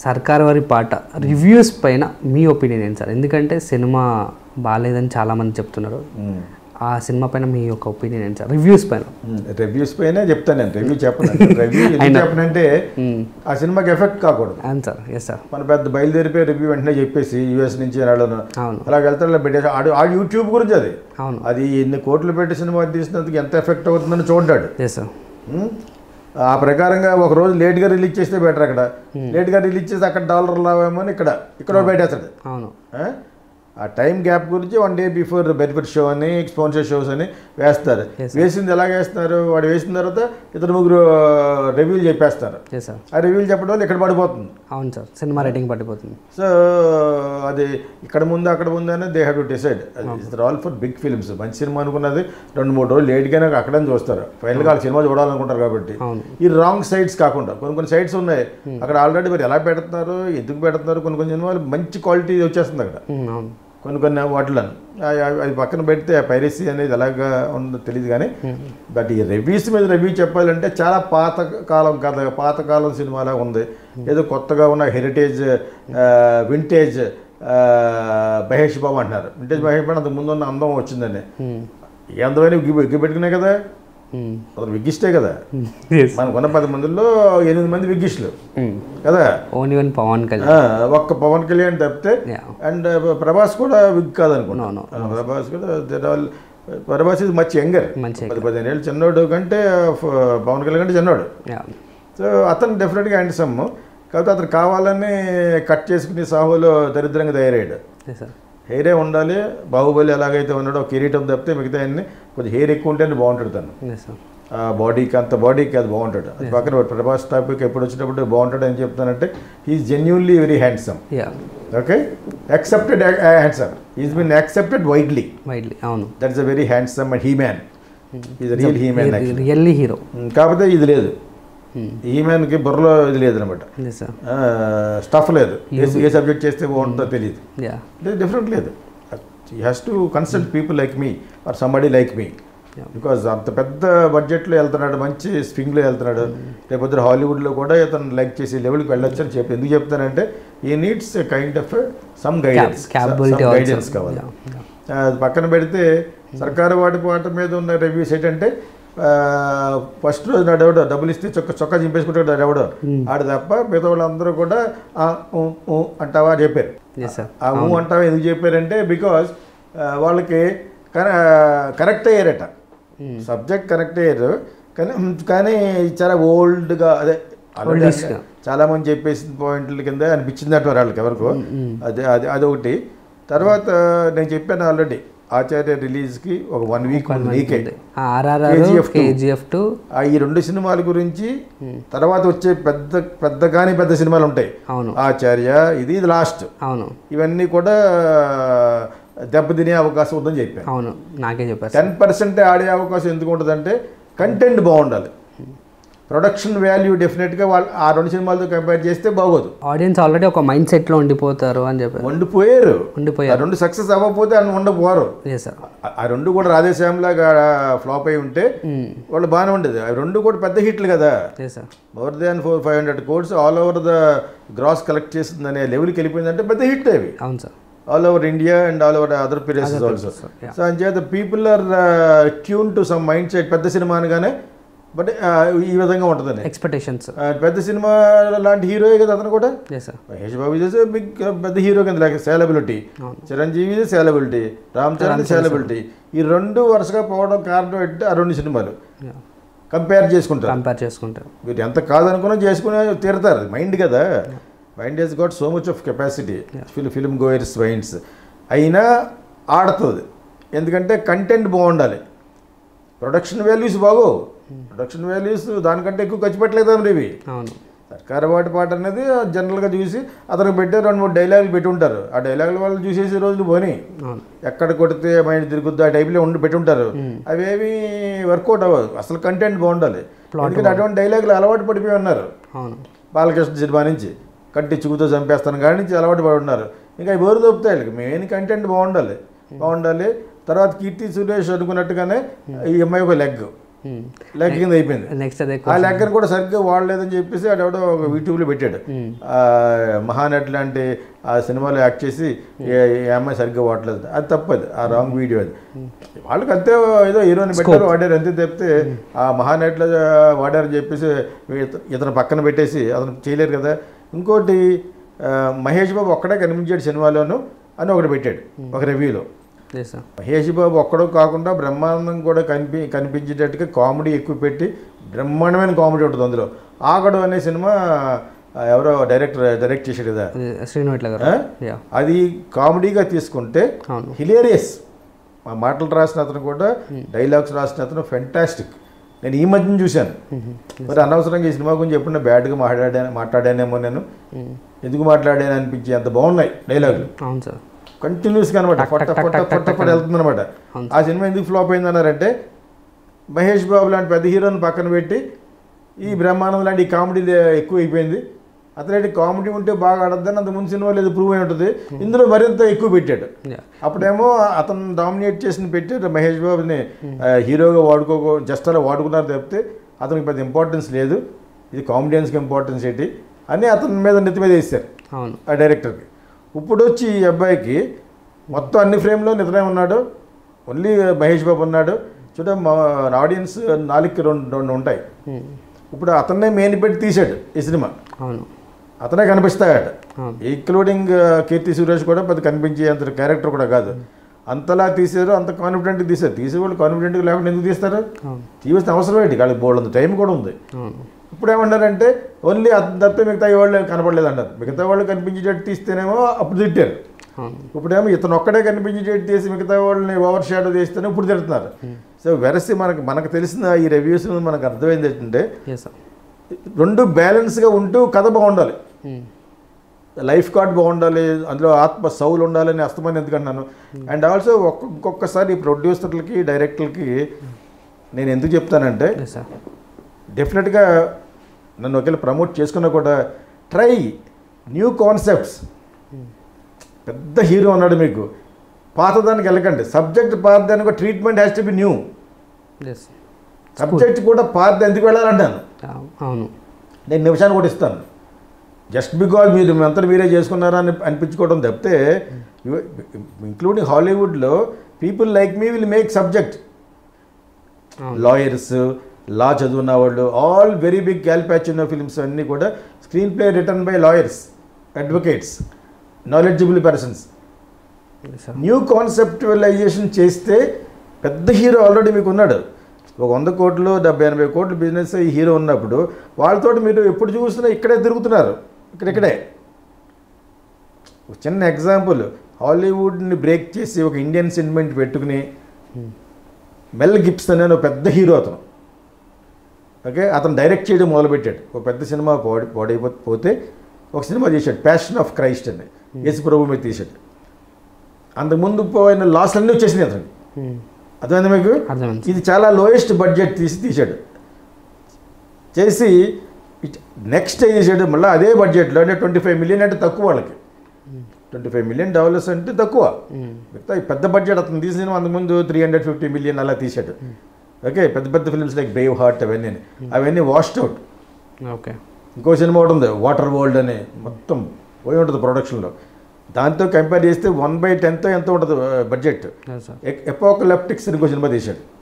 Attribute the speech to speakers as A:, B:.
A: సర్కార్ వారి పాట రివ్యూస్ పైన మీ ఒపీనియన్ ఏంటి సార్ ఎందుకంటే సినిమా బాగాలేదని చాలామంది చెప్తున్నారు ఆ సినిమా పైన మీ యొక్క ఒపీనియన్ ఏంటి సార్ రివ్యూస్ పైన
B: రివ్యూస్ పైన చెప్తాను నేను రివ్యూ చెప్పను రివ్యూ ఎందుకు చెప్పనంటే ఆ సినిమాకి ఎఫెక్ట్ కాకూడదు
A: అవును సార్ ఎస్ సార్
B: మన పెద్ద బయలుదేరిపోయి రివ్యూ వెంటనే చెప్పేసి యూఎస్ నుంచి రాళ్ళను
A: అవును
B: అలా వెళ్తాడు పెట్టేసి ఆడు ఆ యూట్యూబ్ గురించి అది
A: అవును
B: అది ఎన్ని కోట్లు పెట్టి సినిమా తీసినందుకు ఎంత ఎఫెక్ట్ అవుతుందని చూడ్డాడు
A: ఎస్ సార్
B: ఉం? ఆ ప్రకారంగా ఒక రోజు లేట్గా రిలీజ్ చేస్తే బెటర్ అక్కడ లేట్గా రిలీజ్ చేస్తే అక్కడ డాలర్ లావేమో అని ఇక్కడ ఇక్కడ పెట్టేస్తాడు
A: అవును
B: ఆ? ఆ టైం గ్యాప్ గురించి one day before benefit show అని స్పాన్సర్ షోస్ అని వేస్తారు
A: Yes,
B: వేసింది ఎలా వేస్తున్నారు వాడు వేసిన తర్వాత ఇద్దరు ముగ్గురు రివ్యూలు చెప్పేస్తారు
A: ఎస్ సార్
B: ఆ రివ్యూలు చెప్పడం వల్ల ఇక్కడ పడిపోతుంది
A: అవును సార్ సినిమా రేటింగ్ పడిపోతుంది
B: సో అది ఇక్కడ ముందు అక్కడ ముందు అని they have to decide it's all for big films మంచి సినిమా అనుకున్నది రెండు మూడు రోజులు లేట్గానే అక్కడే చూస్తారు ఫైనల్గా వాళ్ళు సినిమా చూడాలనుకుంటారు కాబట్టి
A: అవును
B: ఈ రాంగ్ సైడ్స్ కాకుండా కొన్ని కొన్ని సైడ్స్ ఉన్నాయి అక్కడ ఆల్రెడీ మరి ఎలా పెడుతున్నారు ఎందుకు పెడుతున్నారు కొన్ని కొన్ని సినిమాలు మంచి క్వాలిటీ వచ్చేస్తుంది అక్కడ
A: ఉమ్, అవును
B: కొన్ని కొన్ని వాటిలను అది పక్కన పెడితే పైరసీ అనేది ఎలాగా ఉందో తెలియదు కానీ బట్ ఈ రివ్యూస్ మీద రివ్యూ చెప్పాలంటే చాలా పాత కాలం కథ పాతకాలం సినిమాలా ఉంది ఏదో కొత్తగా ఉన్న హెరిటేజ్ వింటేజ్ మహేష్ బాబు అంటున్నారు వింటేజ్ మహేష్ బాబు అంతకు ముందు ఉన్న అందం వచ్చిందని
A: ఉమ్,
B: ఈ అందమైన విగ్గి విగ్గి పెట్టుకునే కదా
A: ఉమ్,
B: అతను విగ్గిస్టే కదా
A: ఉమ్, ఎస్
B: మనకున్న పది మందిలో ఎనిమిది మంది విగ్గిస్టులు
A: ఉమ్,
B: కదా
A: ఓన్లీ వన్ పవన్ కళ్యాణ్
B: ఆ, ఒక్క పవన్ కళ్యాణ్ తప్పితే
A: యా
B: అండ్ ప్రభాస్ కూడా విగ్ కాదనుకుంటా
A: No, no.
B: ఆ, ప్రభాస్ కూడా they're all- ప్రభాస్ ఇది మచ్ యంగర్
A: మంచి
B: పది పదిహేను ఏళ్ళు చిన్నోడు కంటే ఫ- పవన్ కళ్యాణ్ కంటే చిన్నోడు
A: యా
B: సో అతను డెఫినెట్గా హ్యాండ్సమ్ కాకపోతే అతను కావాలని కట్ చేసుకుని సాహులో దరిద్రంగా తయారయ్యాడు
A: ఎస్ సార్
B: హెయిరే ఉండాలి బాహుబలి ఎలాగైతే ఉన్నాడో కిరీటం తప్పితే మిగతా అన్ని కొంచెం హెయిర్ ఎక్కువ ఉంటేనే బాగుంటాడు తను
A: ఎస్ సార్
B: ఆ బాడీకి అంత బాడీకి అది బాగుంటాడు అది పక్కన పెట్టు. ప్రభాస్ టాపిక్ ఎప్పుడు వచ్చినప్పుడు బాగుంటాడు అని చెప్తానంటే he is genuinely very handsome
A: yeah
B: okay accepted handsome is been accepted widely
A: widely అవును
B: that is a very handsome and he man is real he man
A: really hero
B: కాకపోతే ఇది లేదు ఈ మ్యాన్కి బుర్రలో ఇది లేదు అనమాట
A: ఎస్ సార్
B: స్టఫ్ లేదు ఏ- ఏ సబ్జెక్ట్ చేస్తే బాగుంటుందో తెలియదు
A: యా
B: డిఫరెంట్ లేదు he has to consult people like me or somebody like me
A: Yeah.
B: Because అంత పెద్ద బడ్జెట్లో వెళ్తున్నాడు మంచి స్వింగ్లో వెళ్తున్నాడు రేపొద్దు హాలీవుడ్లో కూడా ఇతను లైక్ చేసి లెవెల్కి వెళ్ళొచ్చు అని చెప్పి ఎందుకు చెప్తానంటే he needs kind of some guidance
A: capability
B: guidance కావాలి అది పక్కన పెడితే సర్కారు వాటి పాట మీద ఉన్న రివ్యూస్ ఏంటంటే ఫస్ట్ రోజు నాడు ఎవడో డబ్బులు ఇస్తే చొక్క చొక్కా చింపేసుకుంటాడు ఎవడో ఆడు తప్ప మిగతా వాళ్ళందరూ కూడా "ఆ, ఊ, ఊ" అంటావా అని చెప్పారు
A: ఎస్ సార్
B: ఆ ఊ అంటావా ఎందుకు చెప్పారంటే బికాజ్ వాళ్ళకి కరెక్ట్ అయ్యారట సబ్జెక్ట్ కరెక్ట్ అయ్యారు కానీ కానీ చాలా ఓల్డ్గా అదే already
A: Oldish గా.
B: చాలా మంది చెప్పేసిన పాయింట్ల కింద అనిపించింది అటు వాళ్ళకి ఎవరికో అదే అది అదొకటి తర్వాత నేను చెప్పాను ఆల్రెడీ ఆచార్య రిలీజ్కి ఒక వన్ వీక్ నీకే
A: RRR
B: KGF two.
A: KGF two
B: ఆ ఈ రెండు సినిమాల గురించి తర్వాత వచ్చే పెద్ద పెద్ద కానీ పెద్ద సినిమాలు ఉంటాయి
A: అవును
B: ఆచార్య ఇది ఇది లాస్ట్
A: అవును
B: ఇవన్నీ కూడా దెబ్బతినే అవకాశం ఉందని చెప్పాను
A: అవును నాకే చెప్పారు
B: టెన్ పర్సెంట్ ఆడే అవకాశం ఎందుకు ఉంటుందంటే కంటెంట్ బాగుండాలి ప్రొడక్షన్ వాల్యూ డెఫినెట్గా వాళ్ళు ఆ రెండు సినిమాలతో కంపేర్ చేస్తే బాగోదు
A: ఆడియన్స్ ఆల్రెడీ ఒక మైండ్ సెట్లో ఉండిపోతారు అని చెప్పారు
B: వండిపోయారు ఆ
A: ఉండిపోయారు
B: రెండు సక్సెస్ అవ్వకపోతే అని ఉండపోరు
A: ఎస్ సార్
B: ఆ- ఆ రెండు కూడా రాధేశ్యామ్లాగా ఫ్లాప్ అయి ఉంటే వాళ్ళు బాగానే ఉండేది ఆ రెండు కూడా పెద్ద హిట్లు కదా
A: yes sir
B: more than four five hundred crores all over the gross collect చేస్తుందనే లెవెల్కి వెళ్ళిపోయిందంటే పెద్ద హిట్ అవి
A: అవును sir
B: all over India and all over other places also
A: yeah.
B: So అంచేత people are tune to some mindset పెద్ద cinema అనగానే but ఈ విధంగా ఉంటుందని
A: ఎక్స్పెక్టేషన్స్
B: ఆ, పెద్ద సినిమా లాంటి హీరోయే కదా అతను కూడా
A: ఎస్ సార్
B: మహేష్ బాబు చేసే బిగ్ పెద్ద హీరో కింద లేక సేలబిలిటీ
A: అవును.
B: చిరంజీవి సేలబిలిటీ రామ్ చరణ్ సేలబిలిటీ ఈ రెండు వరుసగా పోవడం కారణం ఏంటంటే ఆ రెండు సినిమాలు కంపేర్ చేసుకుంటారు
A: కంపేర్ చేసుకుంటే
B: మీరు ఎంత కాదనుకున్నా చేసుకుని తీరుతారు మైండ్ కదా mind he's got so much of capacity fill film goers minds అయినా ఆడుతుంది ఎందుకంటే కంటెంట్ బాగుండాలి ప్రొడక్షన్ వాల్యూస్ బాగో ప్రొడక్షన్ వాల్యూస్ దానికంటే ఎక్కువ ఖర్చు పెట్టలేదు ఇవి
A: అవును
B: సర్కారు వాటి పాట అనేది జనరల్గా చూసి అతనికి పెట్టే రెండు మూడు డైలాగులు పెట్టి ఉంటారు ఆ డైలాగులు వాళ్ళు చూసేసి రోజులు పోని
A: అవును
B: ఎక్కడ కొడితే మైండ్ తిరుగుద్ది ఆ టైప్లో ఉండి పెట్టి ఉంటారు అవేవి వర్కౌట్ అవ్వదు అసలు కంటెంట్ బాగుండాలి ఎందుకంటే అటువంటి డైలాగులు అలవాటు పడిపోయి ఉన్నారు
A: అవును
B: బాలకృష్ణ సినిమా నుంచి కట్టి చిగుతో చంపేస్తాను కాడి నుంచి అలవాటు పడి ఉన్నారు ఇంకా అవి బోరు దొప్పుతాయి వీళ్ళకి మెయిన్ కంటెంట్ బాగుండాలి బాగుండాలి తర్వాత కీర్తి సురేష్ అనుకున్నట్టుగానే ఈ అమ్మాయి ఒక లెగ్ లెక్క కింద అయిపోయింది
A: నెక్స్ట్ అదే
B: ఆ లెక్కను కూడా సరిగ్గా వాడలేదని చెప్పేసి ఆడెవడో ఒక యూట్యూబ్లో పెట్టాడు ఆ, మహానట్ లాంటి ఆ సినిమాలో యాక్ట్ చేసి ఏ ఏ అమ్మాయి సరిగ్గా వాడలేదు అది తప్పదు ఆ రాంగ్ వీడియో అది వాళ్ళకి అంతే ఏదో హీరోని పెట్టారు వాడారు అంతే తప్పితే ఆ మహానట్లో వాడారని చెప్పేసి ఇత- ఇతను పక్కన పెట్టేసి అతను చేయలేరు కదా ఇంకోటి ఆ, మహేష్ బాబు ఒక్కడే కనిపించాడు సినిమాలోను అని ఒకటి పెట్టాడు ఒక రివ్యూలో
A: ఎస్ సార్
B: మహేష్ బాబు ఒక్కడో కాకుండా బ్రహ్మాండం కూడా కనిపి కనిపించేటట్టుగా కామెడీ ఎక్కువ పెట్టి బ్రహ్మాండమైన కామెడీ ఉంటుంది అందులో ఆగడు అనే సినిమా ఆ, ఎవరో డైరెక్టర్ డైరెక్ట్ చేశాడు కదా
A: అది శ్రీను ఇట్లా గారు
B: ఆ?
A: యా
B: అది కామెడీగా తీసుకుంటే
A: అవును
B: హిలేరియస్ మా మాటలు రాసిన అతను కూడా డైలాగ్స్ రాసిన అతను ఫెంటాస్టిక్ నేను ఈ మధ్యన చూశాను మరి అనవసరంగా ఈ సినిమా గురించి ఎప్పుడన్నా బ్యాడ్గా మాట్లాడా మాట్లాడానేమో నేను ఎందుకు మాట్లాడాను అనిపించి అంత బాగున్నాయి డైలాగులు
A: అవును సార్
B: కంటిన్యూస్గా అనమాట
A: టక్
B: పొట్ట
A: టక్
B: పొట్ట
A: టక్
B: పొట్ట
A: టక్
B: పొట్ట వెళ్తుంది అనమాట
A: అవును.
B: ఆ సినిమా ఎందుకు ఫ్లాప్ అయింది అన్నారంటే మహేష్ బాబు లాంటి పెద్ద హీరోని పక్కన పెట్టి ఈ బ్రహ్మానందం లాంటి కామెడీ ఎక్కువ అయిపోయింది అతనేంటి కామెడీ ఉంటే బాగా ఆడద్దని అంత ముందు సినిమాలో ఏదో ప్రూవ్ అయి ఉంటుంది ఇందులో మరింత ఎక్కువ పెట్టాడు
A: యా
B: అప్పుడేమో అతను డామినేట్ చేసిన పెట్టి మహేష్ బాబుని ఆ, హీరోగా వాడుకో జస్ట్ అలా వాడుకున్నారు తప్పితే అతనికి పెద్ద ఇంపార్టెన్స్ లేదు ఇది కామెడియన్స్కి ఇంపార్టెన్స్ ఏంటి అని అతని మీద నెత్తి మీద వేస్తారు
A: అవును
B: ఆ డైరెక్టర్కి ఇప్పుడు వచ్చి ఈ అబ్బాయికి మొత్తం అన్ని ఫ్రేమ్లో నిద్రనే ఉన్నాడు ఓన్లీ మహేష్ బాబు ఉన్నాడు చూడ మా ఆడియన్స్ నాలుగుకి రెండు రెండు ఉంటాయి
A: ఉమ్.
B: ఇప్పుడు అతన్నే మెయిన్ పెట్టి తీశాడు ఈ సినిమా
A: అవును
B: అతనే కనిపిస్తాడు
A: అవును
B: ఇంక్లూడింగ్ కీర్తి సురేష్ కూడా పెద్ద కనిపించే అంత క్యారెక్టర్ కూడా కాదు అంతలా తీసారు అంత కాన్ఫిడెంట్గా తీశారు తీసేవాళ్ళు కాన్ఫిడెంట్గా లేకుండా ఎందుకు తీస్తారు
A: అవును
B: తీయాల్సిన అవసరం ఏంటి వాళ్ళకి బోల్డ్ టైం కూడా ఉంది
A: అవును
B: ఇప్పుడు ఏమన్నారంటే ఓన్లీ అతను తప్పితే మిగతా వాళ్ళు కనపడలేదు అన్నారు మిగతా వాళ్ళు కనిపించేటట్టు తీస్తేనేమో అప్పుడు తిట్టారు
A: అవును
B: ఇప్పుడేమో ఇతను ఒక్కడే కనిపించేటట్టు తీసి మిగతా వాళ్ళని ఓవర్ షాడో చేస్తేనే ఇప్పుడు తిడుతున్నారు సో వెరసి మనకు మనకు తెలిసిన ఈ రివ్యూస్ మనకు అర్థమైంది ఏంటంటే
A: ఎస్ సార్
B: రెండు బ్యాలెన్స్గా ఉంటూ కథ బాగుండాలి లైఫ్ కార్డ్ బాగుండాలి అందులో ఆత్మ సౌలు ఉండాలని అస్తమని ఎందుకన్నాను అండ్ ఆల్సో ఒక్క ఇంకొకసారి ప్రొడ్యూసర్లకి డైరెక్టర్లకి నేను ఎందుకు చెప్తానంటే
A: ఎస్ సార్
B: డెఫినెట్గా నన్ను ఒకవేళ ప్రమోట్ చేసుకున్నా కూడా ట్రై న్యూ కాన్సెప్ట్స్ పెద్ద హీరో ఉన్నాడు మీకు పాతదానికి వెళ్ళకండి సబ్జెక్ట్ పాతదానికి ఒక treatment has to be new
A: yes
B: subject కూడా పాత ఎందుకు వెళ్ళాలంటాను
A: అవును
B: నేను నిమిషాన్ని కూడా ఇస్తాను జస్ట్ బికాజ్ మీరు మీ అంతా మీరే చేసుకున్నారా అని అనిపించుకోవడం తప్పితే ఇంక్లూడింగ్ హాలీవుడ్లో people like me will make subject
A: అవును
B: లాయర్స్ లా చదువున్న వాళ్ళు all very big Al Pacino films అన్నీ కూడా screenplay written by lawyers advocates knowledgeable persons
A: yes sir
B: new conceptualization చేస్తే పెద్ద హీరో ఆల్రెడీ మీకు ఉన్నాడు ఒక వంద కోట్లు డెబ్బై ఎనభై కోట్లు బిజినెస్ ఈ హీరో ఉన్నప్పుడు వాళ్ళతోటి మీరు ఎప్పుడు చూసినా ఇక్కడే తిరుగుతున్నారు ఇక్కడిక్కడే ఒక చిన్న ఎగ్జాంపుల్ హాలీవుడ్ని బ్రేక్ చేసి ఒక ఇండియన్ సెంటిమెంట్ పెట్టుకుని మెల్ గిప్సన్ అనే ఒక పెద్ద హీరో అతను ఓకే అతను డైరెక్ట్ చేయడం మొదలుపెట్టాడు ఒక పెద్ద సినిమా పాడి పాడైపో పోతే ఒక సినిమా చేశాడు ప్యాషన్ ఆఫ్ క్రైస్ట్ అని యేసు ప్రభు మీద తీశాడు అంతకుముందు పోయిన లాస్ అన్నీ వచ్చేసినాయి అతనికి అర్థమైంది మీకు
A: అర్థమైంది
B: ఇది చాలా లోయెస్ట్ బడ్జెట్ తీసి తీశాడు చేసి నెక్స్ట్ ఏం చేశాడు మళ్ళీ అదే బడ్జెట్లో అంటే ట్వంటీ ఫైవ్ మిలియన్ అంటే తక్కువ వాళ్ళకి ట్వంటీ ఫైవ్ మిలియన్ డాలర్స్ అంటే తక్కువ మిగతా ఈ పెద్ద బడ్జెట్ అతను తీసిన అంతకుముందు త్రీ హండ్రెడ్ ఫిఫ్టీ మిలియన్ అలా తీశాడు ఓకే పెద్ద పెద్ద ఫిల్మ్స్ లైక్ బ్రేవ్ హార్ట్ అవన్నీ అవన్నీ వాష్డ్ అవుట్
A: ఓకే
B: ఇంకో సినిమా ఒకటి ఉంది వాటర్ వరల్డ్ అని మొత్తం పోయి ఉంటుంది ప్రొడక్షన్లో దాంతో కంపేర్ చేస్తే వన్ బై టెన్త్ ఎంత ఉంటుంది బడ్జెట్
A: ఎస్ సార్
B: ఎపోకలెప్టిక్స్ ఇంకో సినిమా తీశాడు